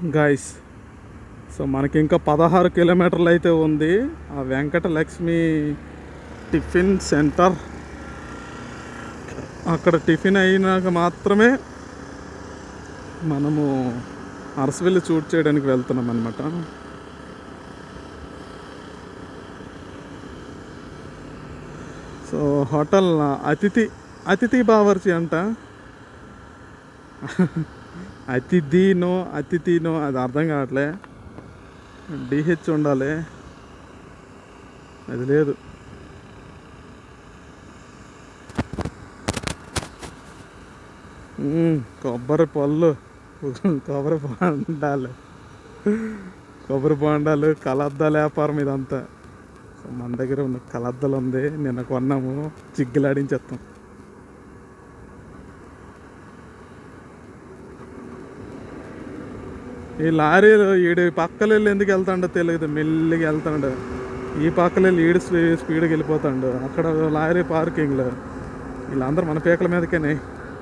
guys so మనకి ఇంకా పదహారు కిలోమీటర్లు అయితే ఉంది ఆ వెంకటలక్ష్మి టిఫిన్ సెంటర్ అక్కడ టిఫిన్ అయినాక మాత్రమే మనము అరసవెల్లి షూట్ చేయడానికి వెళ్తున్నాం అనమాట సో హోటల్ అతిథి అతిథి బావర్చి అంట అతిథినో అతిథినో అది అర్థం కావట్లే డిహెచ్ ఉండాలి అది లేదు మ్మ్, కొబ్బరి పళ్ళు కొబ్బరి బొండాలు కొబ్బరి బొండాలు కలద్దాల వ్యాపారం ఇదంతా సో మన దగ్గర ఉన్న కలద్దలు ఉంది నిన్న కొన్నాము చిగ్గులాడించేస్తాం ఈ లారీలు ఈడు పక్కల వెళ్ళి ఎందుకు వెళ్తాడో తెలియదు మెల్లిగా వెళ్తాడు ఈ పక్కల వెళ్ళి ఈడు స్పీ- స్పీడ్గా వెళ్ళిపోతాడు అక్కడ లారీ పార్కింగ్లో వీళ్ళందరూ మన పీకల మీదకేనే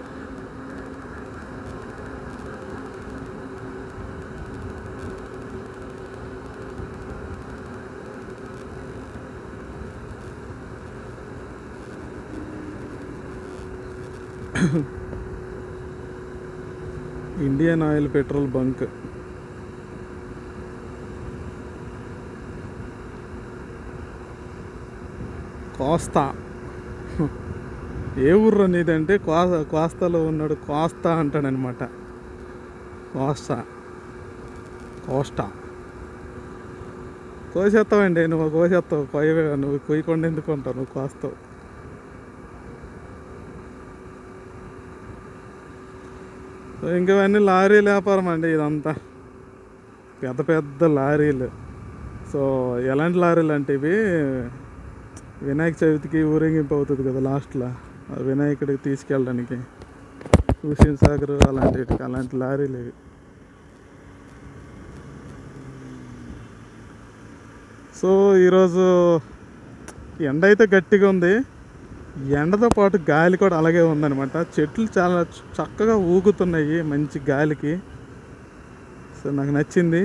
Indian oil petrol bunk Kosta ఏ ఊర్రు నీదంటే కోస్తా కోస్తాలో ఉన్నాడు కోస్తా అంటాడనమాట కోస్తా కోస్టా కోసేస్తావండి నువ్వు కోసేస్తావు కొయ్య నువ్వు కొయ్యకుండా ఎందుకు ఉంటావు నువ్వు కోస్తావు సో ఇంకా ఇవన్నీ లారీల వ్యాపారం అండి ఇదంతా పెద్ద పెద్ద లారీలు సో ఎలాంటి లారీలు అంటే ఇవి వినాయక చవితికి ఊరేగింపు అవుతుంది కదా లాస్ట్లో ఆ వినాయకుడికి తీసుకెళ్ళడానికి హుసేన్ సాగర్ అలాంటి అలాంటి లారీలు ఇవి సో ఈరోజు ఎండ అయితే గట్టిగా ఉంది ఎండతో పాటు గాలి కూడా అలాగే ఉందన్నమాట చెట్లు చాలా చ- చక్కగా ఊగుతున్నాయి మంచి గాలికి సో నాకు నచ్చింది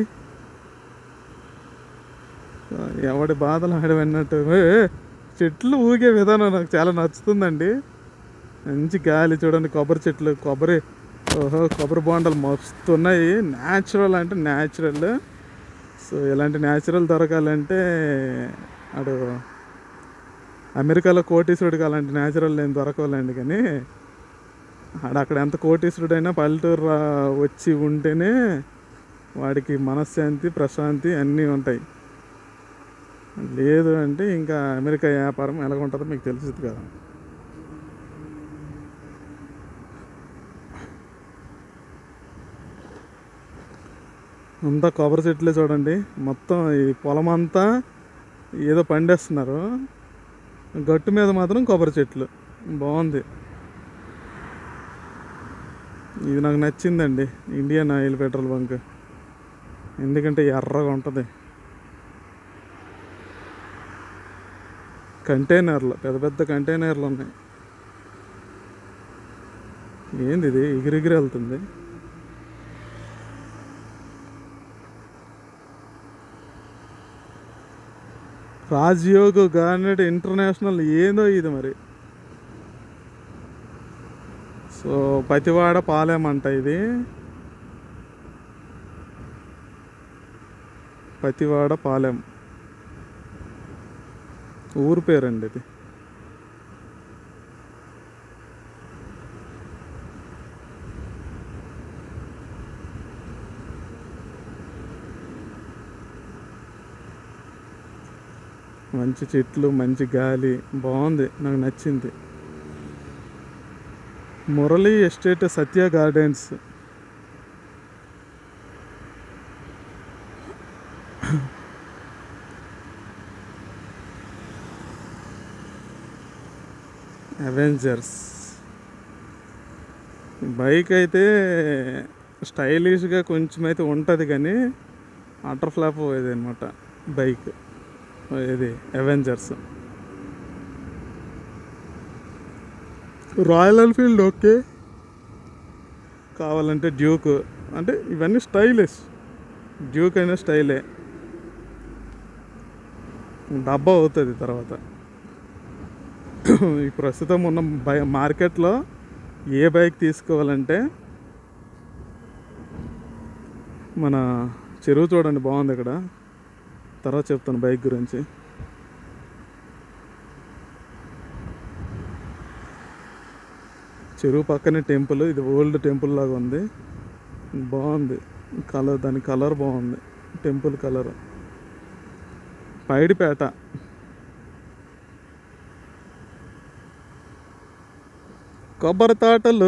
సో ఎవడి బాధలు ఆడి విన్నట్టు ఏ, ఏ, చెట్లు ఊగే విధానం నాకు చాలా నచ్చుతుందండి మంచి గాలి చూడండి కొబ్బరి చెట్లు కొబ్బరి ఓహో కొబ్బరి బొండలు మస్తు ఉన్నాయి న్యాచురల్ అంటే న్యాచురల్ సో ఇలాంటి న్యాచురల్ దొరకాలంటే అడు అమెరికాలో కోటీశ్వరుడికి అలాంటి న్యాచురల్ ఏం దొరకవాలండి కానీ ఆడ అక్కడ ఎంత కోటీశ్వరుడైనా పల్లెటూరు రా- వచ్చి ఉంటేనే వాడికి మనశ్శాంతి ప్రశాంతి అన్నీ ఉంటాయి లేదు అంటే ఇంకా అమెరికా వ్యాపారం ఎలా ఉంటుందో మీకు తెలుస్తుంది కదా అంతా కొబ్బరి చెట్లే చూడండి మొత్తం ఈ పొలం అంతా ఏదో పండేస్తున్నారు గట్టు మీద మాత్రం కొబ్బరి చెట్లు బాగుంది ఇది నాకు నచ్చిందండి ఇండియన్ ఆయిల్ పెట్రోల్ బంక్ ఎందుకంటే ఎర్రగా ఉంటుంది కంటైనర్లు పెద్ద పెద్ద కంటైనర్లు ఉన్నాయి ఏంది ఇది ఎగిరెగిరి వెళ్తుంది రాజ్యోగ్ గార్నెట్ ఇంటర్నేషనల్ ఏందో ఇది మరి సో పతివాడ పాలెమంట ఇది పతివాడ పాలెం ఊరు పేరండి ఇది మంచి చెట్లు మంచి గాలి బాగుంది నాకు నచ్చింది Murali estate Satya gardens Avengers bike అయితే స్టైలిష్గా కొంచెం అయితే ఉంటుంది కానీ అటర్ ఫ్లాప్ ఇది అనమాట బైక్ ఇది అవెంజర్స్ రాయల్ ఎన్ఫీల్డ్ ఓకే కావాలంటే డ్యూక్ అంటే ఇవన్నీ స్టైలిష్ డ్యూక్ అయిన స్టైలే డబ్బా అవుతుంది తర్వాత ఈ ప్రస్తుతం ఉన్న బై మార్కెట్లో ఏ బైక్ తీసుకోవాలంటే మన చెరువు చూడండి బాగుంది ఇక్కడ తర్వాత చెప్తాను బైక్ గురించి చెరువు పక్కనే టెంపుల్ ఇది ఓల్డ్ టెంపుల్ లాగా ఉంది బాగుంది కలర్ దాని కలర్ బాగుంది టెంపుల్ కలర్ పైడిపేట కొబ్బరి తోటలు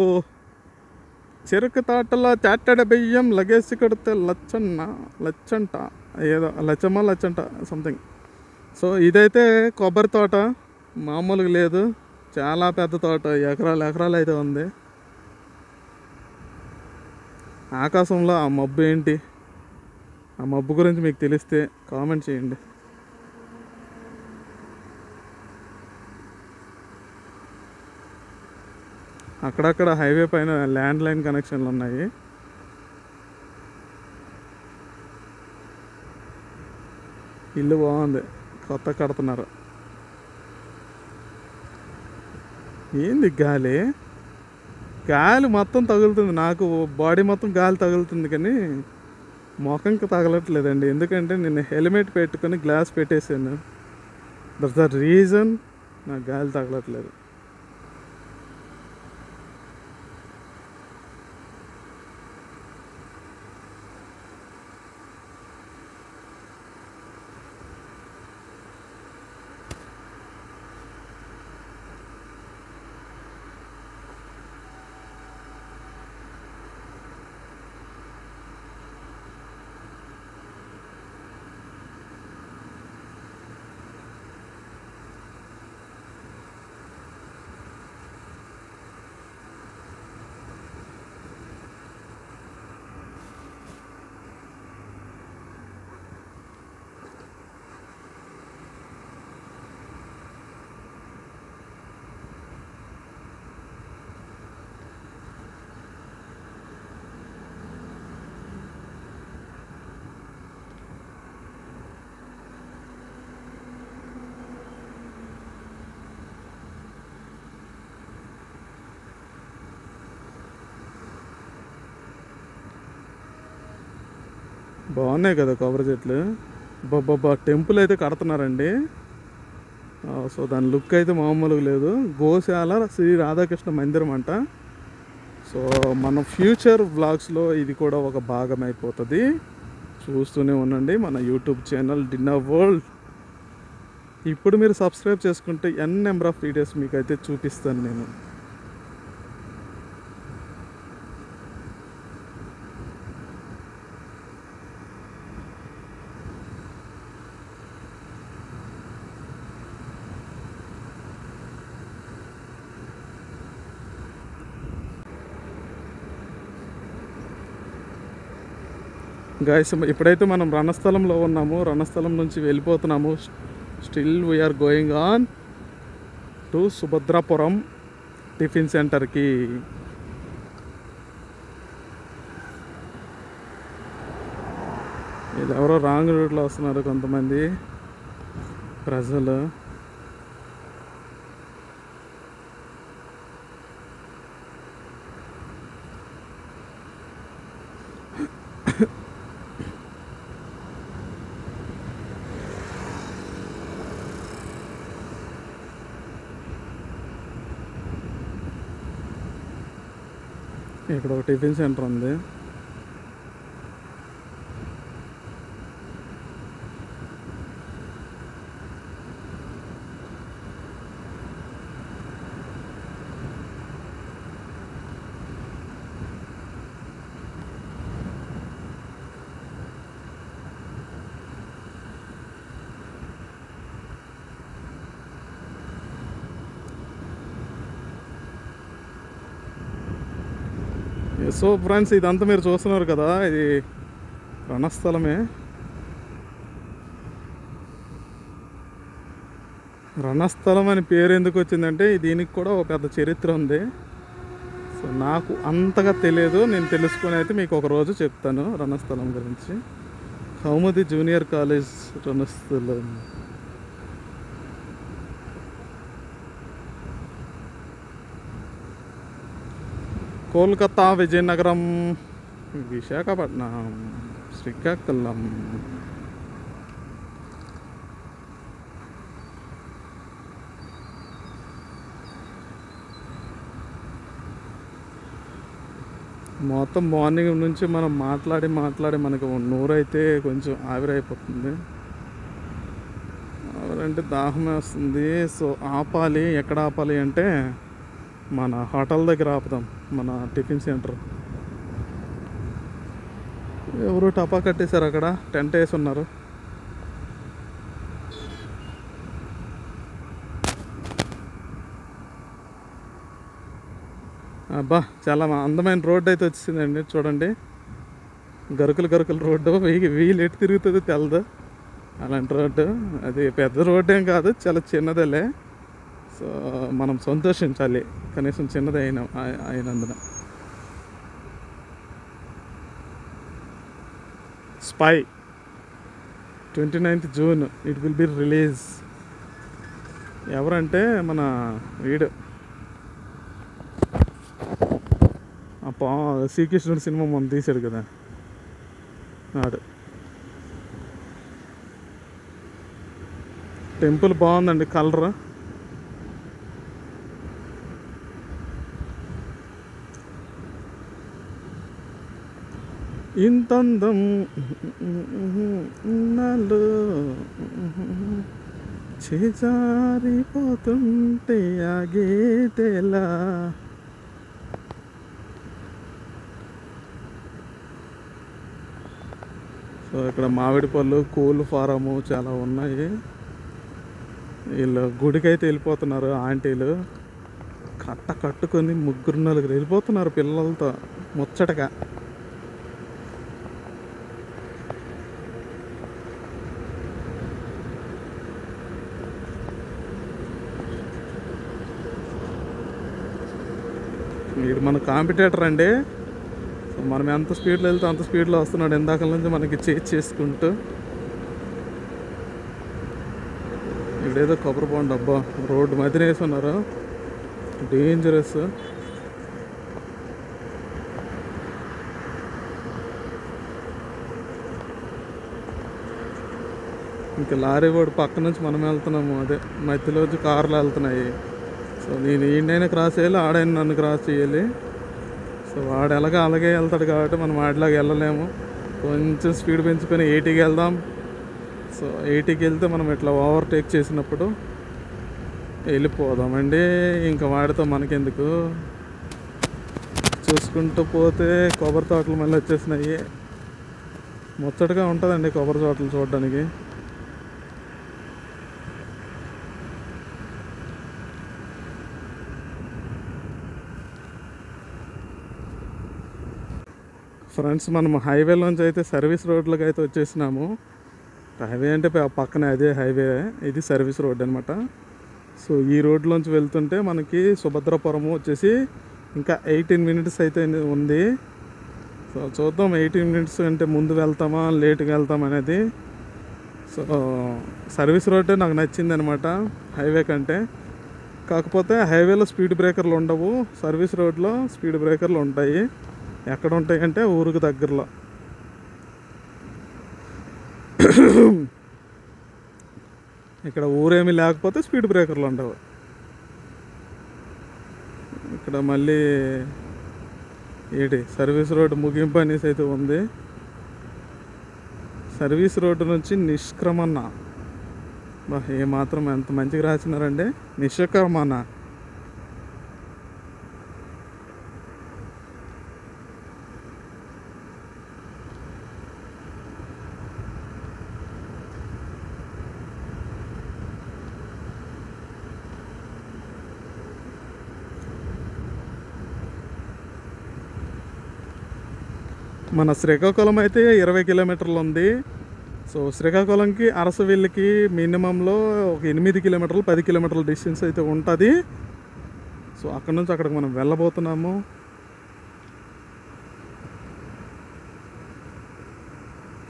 చెరుకు తోటలో చాటడ బియ్యం లగేసి కొడితే లచ్చన్న లచ్చంట ఏదో లచ్చమ్మ లచ్చంట సంథింగ్ సో ఇదైతే కొబ్బరి తోట మామూలుగా లేదు చాలా పెద్ద తోట ఎకరాలు ఎకరాలు అయితే ఉంది ఆకాశంలో ఆ మబ్బు ఏంటి ఆ మబ్బు గురించి మీకు తెలిస్తే కామెంట్ చేయండి అక్కడక్కడ హైవే పైన ల్యాండ్ లైన్ కనెక్షన్లు ఉన్నాయి ఇల్లు బాగుంది కొత్త కడుతున్నారు ఏంది గాలి గాలి మొత్తం తగులుతుంది నాకు బాడీ మొత్తం గాలి తగులుతుంది కానీ ముఖంకి తగలట్లేదండి ఎందుకంటే నేను హెల్మెట్ పెట్టుకొని గ్లాస్ పెట్టేసాను దట్స్ ద రీజన్ నాకు గాలి తగలట్లేదు బాగున్నాయి కదా కొబ్బరి చెట్లు బాబా టెంపుల్ అయితే కడుతున్నారండి ఆ, సో దాని లుక్ అయితే మామూలుగా లేదు గోశాల శ్రీ రాధాకృష్ణ మందిరం అంట సో మన ఫ్యూచర్ వ్లాగ్స్లో ఇది కూడా ఒక భాగం అయిపోతుంది చూస్తూనే ఉండండి మన యూట్యూబ్ ఛానల్ డిన్నర్ వరల్డ్ ఇప్పుడు మీరు సబ్స్క్రైబ్ చేసుకుంటే ఎన్ నెంబర్ ఆఫ్ వీడియోస్ మీకు అయితే చూపిస్తాను నేను గాయస్ ఇప్పుడైతే మనం రణస్థలంలో ఉన్నాము రణస్థలం నుంచి వెళ్ళిపోతున్నాము still we are going on to Subhadrapuram tiffin సెంటర్కి ఇది ఎవరో రాంగ్ రూట్లో వస్తున్నారు కొంతమంది ప్రజలు ఇక్కడ ఒక టిఫిన్ సెంటర్ ఉంది సో ఫ్రెండ్స్ ఇదంతా మీరు చూస్తున్నారు కదా ఇది రణస్థలమే రణస్థలం అని పేరు ఎందుకు వచ్చిందంటే దీనికి కూడా ఒక పెద్ద చరిత్ర ఉంది సో నాకు అంతగా తెలియదు నేను తెలుసుకొని అయితే మీకు ఒక రోజు చెప్తాను రణస్థలం గురించి కౌముది జూనియర్ కాలేజ్ రణస్థలం కోల్కతా విజయనగరం విశాఖపట్నం శ్రీకాకుళం మొత్తం మార్నింగ్ నుంచి మనం మాట్లాడి మాట్లాడి మనకు నూరైతే కొంచెం ఆవిరైపోతుంది ఆవిరంటే దాహం వేస్తుంది సో ఆపాలి ఎక్కడ ఆపాలి అంటే మన హోటల్ దగ్గర ఆపుదాం మన టిఫిన్ సెంటర్ ఎవరు టపా కట్టేశారు అక్కడ టెంట్ వేసి ఉన్నారు అబ్బా చాలా మా- అందమైన రోడ్డు అయితే వచ్చిందండి చూడండి గరుకులు గరుకుల రోడ్డు వెయ్యి వీలు ఎటు తిరుగుతుందో తెలదు అలాంటి రోడ్డు అది పెద్ద రోడ్డు ఏం కాదు చాలా చిన్నదేలే సో మనం సంతోషించాలి కనీసం చిన్నది అయిన అయి- అయినందున Spy twenty ninth June it will be release ఎవరంటే మన వీడు అప్పా శ్రీకృష్ణుడు సినిమా మొన్న తీశాడు కదా ఆడు టెంపుల్ బాగుందండి కలర్ ఇంతందం నాలో చేజారిపోతుంటే ఆగేటెలా సో ఇక్కడ మామిడి పళ్ళు కోళ్ళు ఫారము చాలా ఉన్నాయి వీళ్ళు గుడికి అయితే వెళ్ళిపోతున్నారు ఆంటీలు కట్ట కట్టుకొని ముగ్గురు నలుగురు వెళ్ళిపోతున్నారు పిల్లలతో ముచ్చటగా వీడు మన కాంపిటేటర్ అండి సో మనం ఎంత స్పీడ్లో వెళ్తే అంత స్పీడ్లో వస్తున్నాడు ఇందాక నుంచి మనకి చేసి చేసుకుంటూ ఇక్కడేదో కొబ్బరి బాండ్ అబ్బా రోడ్డు మధ్యన వేసున్నారు డేంజరస్ ఇంకా లారీ వాడు పక్క నుంచి మనం వెళ్తున్నాము అదే మధ్యలో వచ్చి కార్లు వెళ్తున్నాయి సో నేను ఈయనైనా క్రాస్ చేయాలి ఆడైనా నన్ను క్రాస్ చేయాలి సో వాడు ఎలాగ అలాగే వెళ్తాడు కాబట్టి మనం వాడిలాగా వెళ్ళలేము కొంచెం స్పీడ్ పెంచుకొని ఎయిటీకి వెళ్దాం సో ఎయిటీకి వెళ్తే మనం ఇట్లా ఓవర్టేక్ చేసినప్పుడు వెళ్ళిపోదామండి ఇంకా వాడితో మనకెందుకు చూసుకుంటూ పోతే కొబ్బరి తోటలు మళ్ళీ వచ్చేసినాయి ముచ్చటగా ఉంటుందండి కొబ్బరి తోటలు చూడడానికి ఫ్రెండ్స్ మనం హైవేలోంచి అయితే సర్వీస్ రోడ్లకు అయితే వచ్చేసినాము హైవే అంటే ప- పక్కనే అదే హైవే ఇది సర్వీస్ రోడ్ అనమాట సో ఈ రోడ్లోంచి వెళ్తుంటే మనకి సుభద్రపురము వచ్చేసి ఇంకా ఎయిటీన్ మినిట్స్ అయితే ఉంది సో చూద్దాం ఎయిటీన్ మినిట్స్ అంటే ముందు వెళ్తామా లేట్గా వెళ్తామా అనేది సో సర్వీస్ రోడ్డే నాకు నచ్చింది అనమాట హైవే కంటే కాకపోతే హైవేలో స్పీడ్ బ్రేకర్లు ఉండవు సర్వీస్ రోడ్లో స్పీడ్ బ్రేకర్లు ఉంటాయి ఎక్కడ ఉంటాయి అంటే ఊరికి దగ్గరలో ఇక్కడ ఊరేమీ లేకపోతే స్పీడ్ బ్రేకర్లు ఉండవు ఇక్కడ మళ్ళీ ఏంటి సర్వీస్ రోడ్డు ముగింపు అనేసి అయితే ఉంది సర్వీస్ రోడ్డు నుంచి నిష్క్రమణ బా ఏమాత్రం ఎంత మంచిగా రాసినారండి నిష్క్రమణ మన శ్రీకాకుళం అయితే ఇరవై కిలోమీటర్లు ఉంది సో శ్రీకాకుళంకి అరసవిల్లికి మినిమంలో ఒక ఎనిమిది కిలోమీటర్లు పది కిలోమీటర్ల డిస్టెన్స్ అయితే ఉంటుంది సో అక్కడ నుంచి అక్కడికి మనం వెళ్ళబోతున్నాము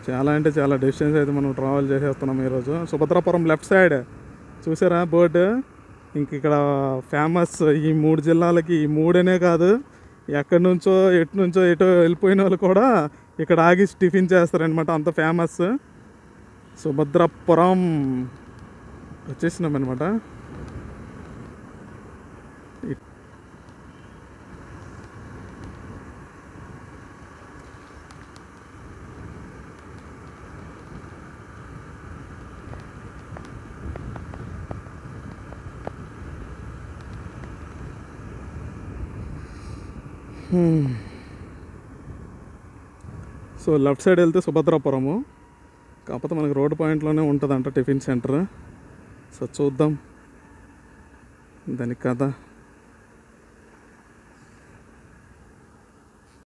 చాలా అంటే చాలా డిస్టెన్స్ అయితే మనం ట్రావెల్ చేసేస్తున్నాం ఈరోజు సుభద్రాపురం లెఫ్ట్ సైడ్ చూసారా బోర్డు ఇంక ఇక్కడ ఫేమస్ ఈ మూడు జిల్లాలకి ఈ మూడనే కాదు ఎక్కడి నుంచో ఎటు నుంచో ఎటో వెళ్ళిపోయిన వాళ్ళు కూడా ఇక్కడ ఆగి టిఫిన్ చేస్తారనమాట అంత ఫేమస్ సుభద్రాపురం వచ్చేసినాం అనమాట సో లెఫ్ట్ సైడ్ వెళ్తే సుభద్రాపురము కాకపోతే మనకి రోడ్ పాయింట్లోనే ఉంటుందంట టిఫిన్ సెంటర్ సో చూద్దాం దాని కథ